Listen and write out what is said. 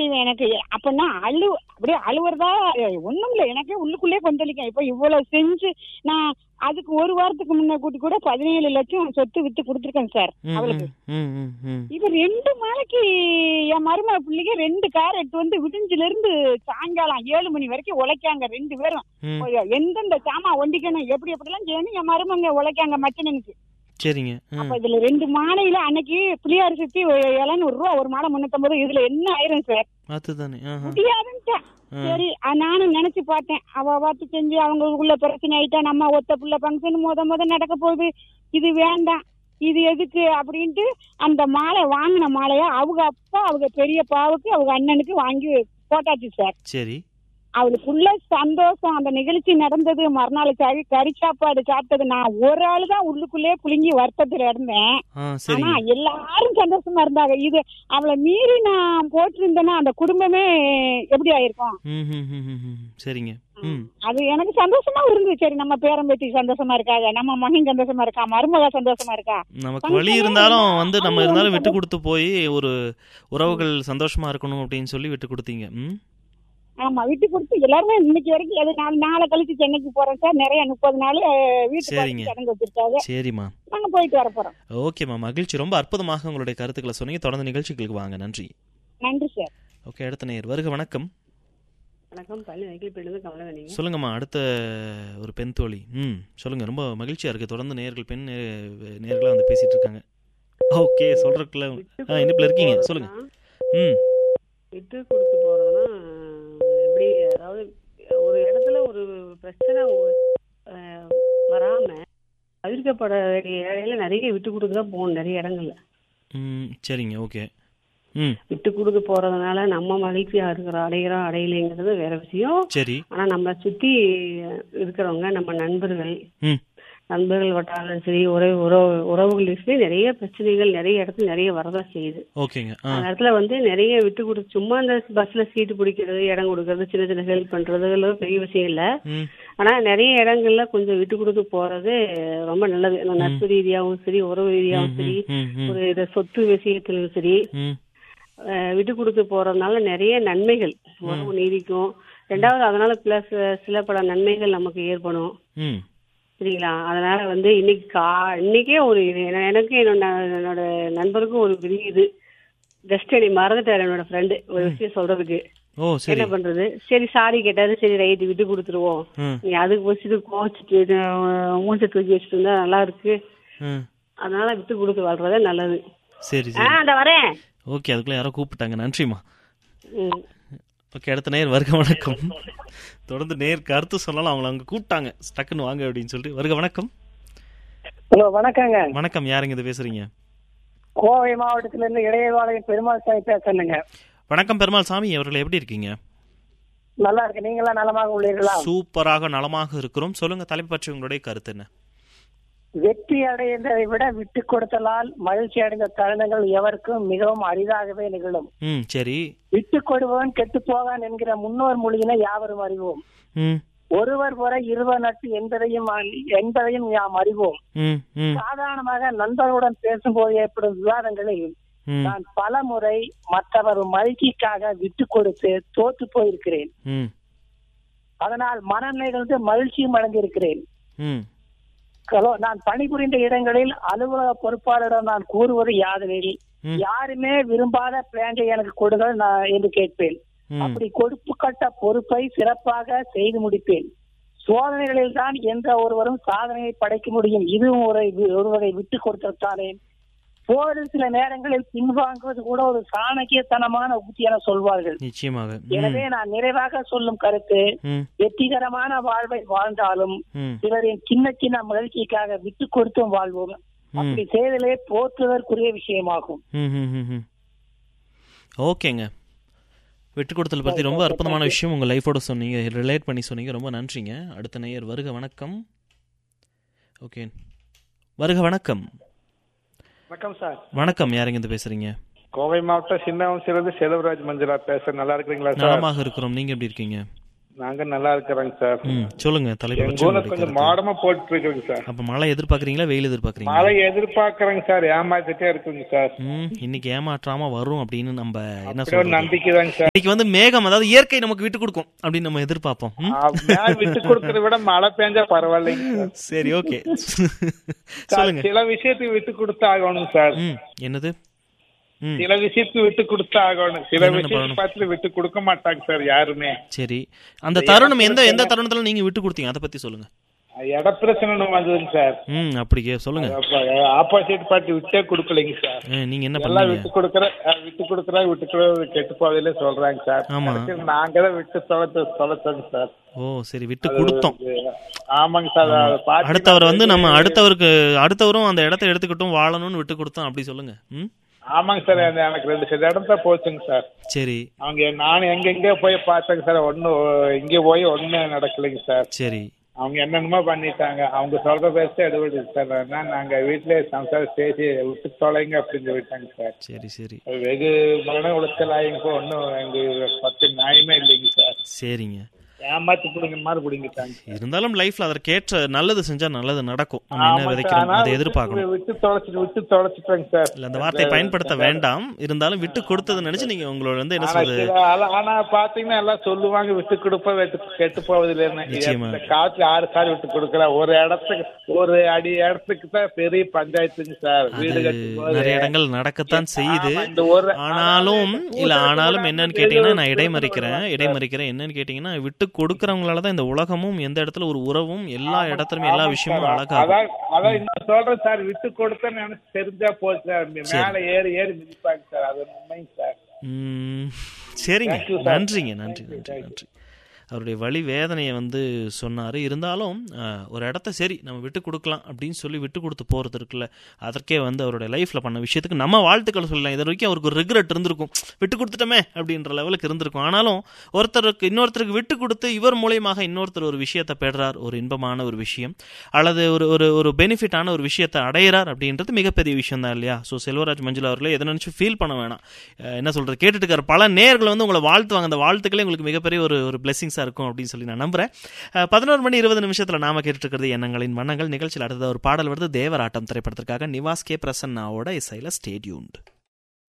செய்வேன் எனக்கு அப்பனா அழு அப்படியே அழுவுறதா ஒண்ணும் இல்ல எனக்கே உள்ளுக்குள்ளே கொந்தளிக்கும் இப்ப இவ்வளவு செஞ்சு நான் அதுக்கு ஒரு வாரத்துக்கு முன்ன கூட்டி கூட பதினேழு லட்சம் சொத்து வித்து கொடுத்துருக்கேன் சார் ம், அவளுக்கு ம், ம், ம், ம். இப்ப ரெண்டு நாளைக்கு என் மருமக பிள்ளைக்கு ரெண்டு கார் எடுத்து வந்து விடிஞ்சுல இருந்து சாயங்காலம் ஏழு மணி வரைக்கும் உழைக்காங்க ரெண்டு பேரும் ம். எந்தெந்த சாமா ஒண்டிக்கணும் எப்படி எப்படிலாம் செய்யணும் என் மருமங்க உழைக்காங்க மச்சனனுக்கு சரிங்க ம். அப்ப இதுல ரெண்டு மாலையில அன்னைக்கு புளியாரி சுத்தி எழுநூறு ரூபா ஒரு மாலை முன்னூத்தம்பது இதுல என்ன ஆயிரும் சார் அதுதானே ஆஹா. முடியாதுன்ட்டேன் ஆ. சரி அஹ் நானும் நினைச்சு பார்த்தேன் அவ பார்த்து செஞ்சு அவங்களுக்குள்ள பிரச்சனை ஆயிட்டா நம்ம ஒத்த புள்ள ஃபங்க்ஷன் முத முத நடக்க போகுது இது வேண்டாம் இது எதுக்கு அப்படின்ட்டு அந்த மாலை வாங்கின மாலைய அவங்க அப்பா அவங்க பெரியப்பாவுக்கு அவங்க அண்ணனுக்கு வாங்கி போட்டாச்சு சார் சரி அவளுக்குள்ள சந்தோஷம் அந்த நிகழ்ச்சி நடந்தது மறுநாள் கறி கறி சாப்பாடு சாப்பிட்டது நான் ஒரு ஆளு தான் உள்ளுக்குள்ளே புழுங்கி வருத்தத்துல இருந்தேன் ஆ ஆனா சரிங்க எல்லாரும் சந்தோஷமா இருந்தாங்க இது அவளை மீறி நான் போட்டிருந்தேன்னா அந்த குடும்பமே எப்படி ஆயிருக்கும் ம் ம் ம் ம், ம். சரிங்க ம் அது எனக்கு சந்தோஷமா இருந்துச்சு சரி நம்ம பேரம்பேத்தி சந்தோஷமா இருக்காங்க நம்ம மகன் சந்தோஷமா இருக்கா மருமக சந்தோஷமா இருக்கா நமக்கு வழி function இருந்தாலும் இருந்தா வந்து நம்ம அவங்க இருந்தாலும் வந்து விட்டு கொடுத்து போய் ஒரு உறவுகள் சந்தோஷமா இருக்கணும் அப்படின்னு சொல்லி விட்டு கொடுத்தீங்க ம் ஆமா வீட்டு கொடுத்து எல்லாருமே இன்னைக்கு வரைக்கும் அது நாலு நாளை கழிச்சு சென்னைக்கு போறோம் சார் நிறைய முப்பது நாள் அஹ், வீட்டுக்கு சரிங்க. வந்து சடங்கு வச்சிருக்காங்க சரிம்மா நாங்க போயிட்டு வர போறோம் ஓகேம்மா மகிழ்ச்சி ரொம்ப அற்புதமாக உங்களுடைய கருத்துக்களை சொன்னீங்க தொடர்ந்து நிகழ்ச்சிகளுக்கு வாங்க நன்றி நன்றி சார் ஓகே அடுத்த நேர் வருக வணக்கம் வணக்கம் பள்ளி வைக்கல் கமலவனிங்க சொல்லுங்கம்மா அடுத்த ஒரு பெண் தோழி ம் சொல்லுங்க ரொம்ப மகிழ்ச்சியா இருக்கு தொடர்ந்து நேர்கள் பெண் நே- நேர்களா வந்து பேசிட்டு இருக்காங்க ஓகே சொல்றதுக்குள்ள ஆ இனிப்புல இருக்கீங்க சொல்லுங்க ம் விட்டு கொடுத்து போறதுன்னா எப்படி அதாவது ஒரு இடத்துல ஒரு பிரச்சனை ஒ- அஹ், வராம தவிர்க்கப்பட வேண்டிய இடையில நிறைய விட்டு கொடுத்து தான் போகணும் நிறைய இடங்கள்ல ம் சரிங்க ஓகே ம் விட்டு கொடுத்து போறதுனால நம்ம மகிழ்ச்சியா இருக்கிறோம் அடைகிறோம் அடையலைங்கிறது வேற விஷயம் சரி ஆனா நம்ம சுத்தி இருக்கிறவங்க நம்ம நண்பர்கள் ம் நண்பர்கள் வட்டாரம் சரி உறவு உறவு உறவுகள் சரி நிறைய பிரச்சனைகள் நிறைய இடத்துல நிறைய வரதான் செய்யுது ஓகேங்க ஆ அந்த இடத்துல வந்து நிறைய விட்டு கொடுத்து சும்மா அந்த பஸ்ல சீட்டு பிடிக்கிறது இடம் கொடுக்கறது சின்ன சின்ன ஹெல்ப் பண்றது எல்லாம் பெரிய விஷயம் இல்ல ம் ஆனா நிறைய இடங்கள்ல கொஞ்சம் விட்டு கொடுத்து போறது ரொம்ப நல்லது நம்ம நட்பு ரீதியாவும் சரி உறவு ரீதியாவும் சரி ம் ம் ஒரு இத சொத்து விஷயத்திலும் சரி ம் அஹ் விட்டு கொடுத்து போறதுனால நிறைய நன்மைகள் உறவு நீடிக்கும் ரெண்டாவது அதனால பிளஸ் சில பல நன்மைகள் நமக்கு ஏற்படும் ம் சரிங்களா அதனால வந்து இன்னைக்கு கா இன்னைக்கே ஒரு இது என- எனக்கு என்னோட என்னோட நண்பருக்கும் ஒரு பெரிய இது ஜஸ்ட் என்னை மறந்துட்டாரு என்னோட ஃப்ரெண்டு ஒரு விஷயம் சொல்றதுக்கு ஓ சரி என்ன பண்றது சரி சாரி கேட்டாரு சரி ரைட்டு விட்டு கொடுத்துருவோம் ம் நீ அதுக்கு வச்சுட்டு கோச்சிட்டு மூஞ்ச தூக்கி வச்சுட்டு இருந்தா நல்லா இருக்கு ம் அதனால விட்டு கொடுத்து வாழ்றதே நல்லது சரி ஆ சரி அந்த வரேன் ஓகே அதுக்குள்ள யாரோ கூப்பிட்டாங்க நன்றிம்மா ம். ஓகே அடுத்த நேர் வருக வணக்கம் தொடர்ந்து நேர் கருத்து சொல்லலாம் அவங்கள அங்க கூப்பிட்டாங்க டக்குன்னு வாங்க அப்படின்னு சொல்லிட்டு வருக வணக்கம் ஹலோ வணக்கங்க வணக்கம் யாருங்க இது பேசுறீங்க கோவை மாவட்டத்துல இருந்து இடையவாளையம் பெருமாள் சாமி பேசுறேங்க வணக்கம் பெருமாள் சாமி அவர்கள் எப்படி இருக்கீங்க நல்லா இருக்கு நீங்களா நலமாக உள்ளீர்களா சூப்பராக நலமாக இருக்கிறோம் சொல்லுங்க தலைப்பு பற்றி உங்களுடைய கருத்து என்ன வெற்றி அடைந்ததை விட விட்டு கொடுத்தலால் மகிழ்ச்சி அடைந்த தருணங்கள் எவருக்கும் மிகவும் அரிதாகவே நிகழும் ம் சரி விட்டு கொடுபவன் கெட்டு போகான் என்கிற முன்னோர் மொழியினை யாவரும் அறிவோம் ம் ஒருவர் புற இருவர் நட்பு என்பதையும் அறி- என்பதையும் நாம் அறிவோம் ம் ம் சாதாரணமாக நண்பர்களுடன் பேசும்போது ஏற்படும் விவாதங்களில் ம் நான் பல முறை மற்றவர் மகிழ்ச்சிக்காக விட்டு கொடுத்து தோத்து போயிருக்கிறேன் ம் அதனால் மனநிலைகளுக்கு மகிழ்ச்சியும் அடைந்திருக்கிறேன் ம் ஹலோ நான் பணிபுரிந்த இடங்களில் அலுவலக பொறுப்பாளரிடம் நான் கூறுவது யாதெனில் ம். யாருமே விரும்பாத பிளான்டை எனக்கு கொடுங்கள் நான் என்று கேட்பேன் ம் அப்படி கொடுப்பு கட்ட பொறுப்பை சிறப்பாக செய்து முடிப்பேன் சோதனைகளில் தான் எந்த ஒருவரும் சாதனையை படைக்க முடியும் இதுவும் ஒரு ஒரு வகை விட்டு கொடுத்தானே போரில் சில நேரங்களில் பின்வாங்குவது கூட ஒரு சாணக்கியத்தனமான உத்தி என சொல்வார்கள் நிச்சயமாக ம் எனவே நான் நிறைவாக சொல்லும் கருத்து ம் வெற்றிகரமான வாழ்வை வாழ்ந்தாலும் ம் சிலரின் சின்ன சின்ன மகிழ்ச்சிக்காக விட்டு கொடுத்தும் வாழ்வோம் அப்படி செய்தலே போற்றுவதற்குரிய விஷயமாகும் ம் ம் ம் ம் ஓகேங்க விட்டு கொடுத்தல் பற்றி ரொம்ப அற்புதமான விஷயம் உங்கள் லைஃபோட சொன்னீங்க ரிலேட் பண்ணி சொன்னீங்க ரொம்ப நன்றிங்க அடுத்த நேயர் வருக வணக்கம் ஓகே வருக வணக்கம் வணக்கம் சார் வணக்கம் யாருங்க இருந்து பேசுறீங்க கோவை மாவட்டம் சின்னவன் சிறந்து செலவராஜ் மஞ்சளா பேசுறேன் நல்லா இருக்கிறீங்களா சார் நலமாக இருக்கிறோம் நீங்க எப்படி இருக்கீங்க நாங்க நல்லா இருக்கிறோங்க சார் ம் சொல்லுங்க தலைப்பு எங்க பற்றி ஊர்ல உங்களுடைய கொஞ்சம் கருத்து. மாடமா போட்டு இருக்குங்க சார் அப்ப மழை எதிர்பார்க்கறீங்களா வெயில் எதிர்பார்க்கறீங்களா மழை எதிர்பார்க்கறேங்க சார் ஏமாத்திட்டே இருக்குங்க சார் ம் இன்னைக்கு ஏமாற்றாம வரும் அப்படின்னு நம்ம என்ன அப்படியே ஒரு சொல்றது நம்பிக்கை தாங்க சார் இன்னைக்கு வந்து மேகம் அதாவது இயற்கை நமக்கு விட்டு கொடுக்கும் அப்படின்னு நம்ம எதிர்பார்ப்போம் ம்? ஆ, மேல விட்டு கொடுக்கறத விட மழை பெஞ்சா பரவாயில்லைங்க சார். சரி ஓகே சார் சொல்லுங்க சில விஷயத்துக்கு விட்டு கொடுத்து ஆகணும் சார் ம் என்னது ம் சில விஷயத்துக்கு விட்டு கொடுத்து ஆகணும் சில என்னென்ன விஷயத்துக்கு பண்ணணும்? பார்த்து விட்டு கொடுக்க மாட்டாங்க சார் யாருமே சரி அந்த தருணம் எந்த எந்த தருணத்துல நீங்க விட்டு கொடுத்தீங்க அதை பத்தி சொல்லுங்க இட பிரச்சனை வந்ததுங்க சார் ம் அப்படியே சொல்லுங்க ஆப்போசிட் பார்ட்டி விட்டே கொடுக்கலைங்க சார் ஆ, நீங்க என்ன எல்லாம் பண்ணீங்க விட்டு கொடுக்கற அஹ், விட்டு கொடுக்கற விட்டு கொடுக்கற கெட்டு போவதில்லை சொல்றாங்க சார் ஆமா. கடைசியில நாங்க தான் விட்டு தொலைச்சு தொலைச்சோங்க சார் ஓ சரி விட்டு கொடுத்தோம் ஆமாங்க சார் அதை பார்த்து அடுத்தவர் வந்து நம்ம அடுத்தவருக்கு அடுத்தவரும் அந்த இடத்த எடுத்துக்கிட்டும் வாழணும்னு விட்டு கொடுத்தோம் அப்படி சொல்லுங்க ம் ஆமாங்க சார் அந்த- எனக்கு ரெண்டு சில இடம் தான் போச்சுங்க சார் சரி அவங்க நானும் எங்க எங்க போய் பார்த்தேங்க சார் ஒன்னும் இங்க போய் ஒண்ணும் நடக்கலைங்க சார் சரி அவங்க என்னென்னமோ பண்ணிட்டாங்க அவங்க சொல்ற பேச எடுபடுது சார் அதனால நாங்க வீட்லயே சம்சாரம் பேசி விட்டு தொலைங்க அப்படின்னு சொல்லிட்டாங்க சார் சரி சரி வெகு மன உளைச்சல் ஆகிங்க ஒன்றும் எங்க பத்து நியாயமே இல்லைங்க சார் சரிங்க ஏமாத்தி பிடிங்க மாதிரி பிடிங்கிட்டாங்க இருந்தாலும் லைஃப்ல அதற்கேற்ற நல்லது செஞ்சா நல்லது நடக்கும் நம்ம என்ன ஆமாங்க சார். விதைக்கிறோம் ஆனா அதை விட்டு- எதிர்பார்க்கணும் விட்டு தொலைச்சிட்டு விட்டு தொலைச்சிட்டாங்க சார் இல்ல அந்த வார்த்தையை பயன்படுத்த வேண்டாம் இருந்தாலும் விட்டு கொடுத்ததை நினைச்சு நீங்க உங்களோட வந்து என்ன ஆனா சொல்றது சில ஆள- ஆனா பாத்தீங்கன்னா எல்லாம் சொல்லுவாங்க விட்டு கொடுப்ப விட்டு கெட்டு போவதில்லைன்னு நிச்சயமா. இந்த காலத்துல யாரு சார் விட்டு கொடுக்கல ஒரு இடத்துக்கு ஒரு அடி இடத்துக்கு தான் பெரிய பஞ்சாயத்துங்க சார் வீடு அது கட்டும்போது நிறைய இடங்கள் நடக்கத்தான் செய்யுது ஆமா, இந்த ஒரு- ஆனாலும் ஆனா இல்ல இந்த ஆனாலும் கூட்டத்துக்கு என்னன்னு கூட கேட்டீங்கன்னா அந்த நான் இது இடைமறிக்கிறேன் ஒரு இடைமறிக்கிறேன் என்னன்னு கேட்டீங்கன்னா விட்டு கொடுக்கறவங்களால தான் இந்த உலகமும் எந்த இடத்துல ஒரு உறவும் எல்லா இடத்துலயும் எல்லா ஆமாங்க விஷயமும் சார். அழகாகும் அதான் அதான் இன்னும் சொல்றேன் சார் விட்டு கொடுத்தேன்னு நினைச்சு தெரிஞ்சா போச்சு சார் மேல ஏறி ஏறி மிதிப்பாங்க சார் அது உண்மைங்க சார் ம், சரிங்க Thank you, sir. நன்றிங்க நன்றி Thank you, நன்றி thank you. நன்றி அவருடைய வழி வேதனையை வந்து சொன்னார் இருந்தாலும் அஹ், ஒரு இடத்த சரி நம்ம விட்டு கொடுக்கலாம் அப்படின்னு சொல்லி விட்டு கொடுத்து போகிறது இருக்குல்ல அதற்கே வந்து அவருடைய லைஃப்பில் பண்ண விஷயத்துக்கு நம்ம வாழ்த்துக்கள் சொல்லலாம் இது வரைக்கும் அவருக்கு ஒரு ரிக்ரெட் இருந்திருக்கும் விட்டு கொடுத்துட்டோமே அப்படின்ற லெவலுக்கு இருந்திருக்கும் ஆனாலும் ஒருத்தருக்கு இன்னொருத்தருக்கு விட்டு கொடுத்து இவர் மூலியமாக இன்னொருத்தர் ஒரு விஷயத்தை பெறுறார் ஒரு இன்பமான ஒரு விஷயம் அல்லது ஒரு ஒரு ஒரு பெனிஃபிட்டான ஒரு விஷயத்தை அடையிறார் அப்படின்றது மிகப்பெரிய விஷயம் தான் இல்லையா ோ செல்வராஜ் மஞ்சுளா அவர்களே எதை நினச்சி ஃபீல் பண்ண வேணாம் அஹ் என்ன சொல்கிறது கேட்டுட்டு இருக்காரு பல நேர்கள் வந்து உங்களை வாழ்த்துவாங்க அந்த வாழ்த்துக்களே உங்களுக்கு மிகப்பெரிய ஒரு ஒரு பிளெஸிங்ஸாக இருக்கும் அப்படின்னு சொல்லி நான் நம்புறேன் அஹ் பதினோரு மணி இருபது நிமிஷத்தில் நாம கேட்டுட்டு இருக்கிறது எண்ணங்களின் வண்ணங்கள் நிகழ்ச்சியில் அடுத்தது ஒரு பாடல் வருது தேவராட்டம் திரைப்படத்திற்காக நிவாஸ் கே பிரசன்னாவோட இசையில் ஸ்டேடியூண்ட்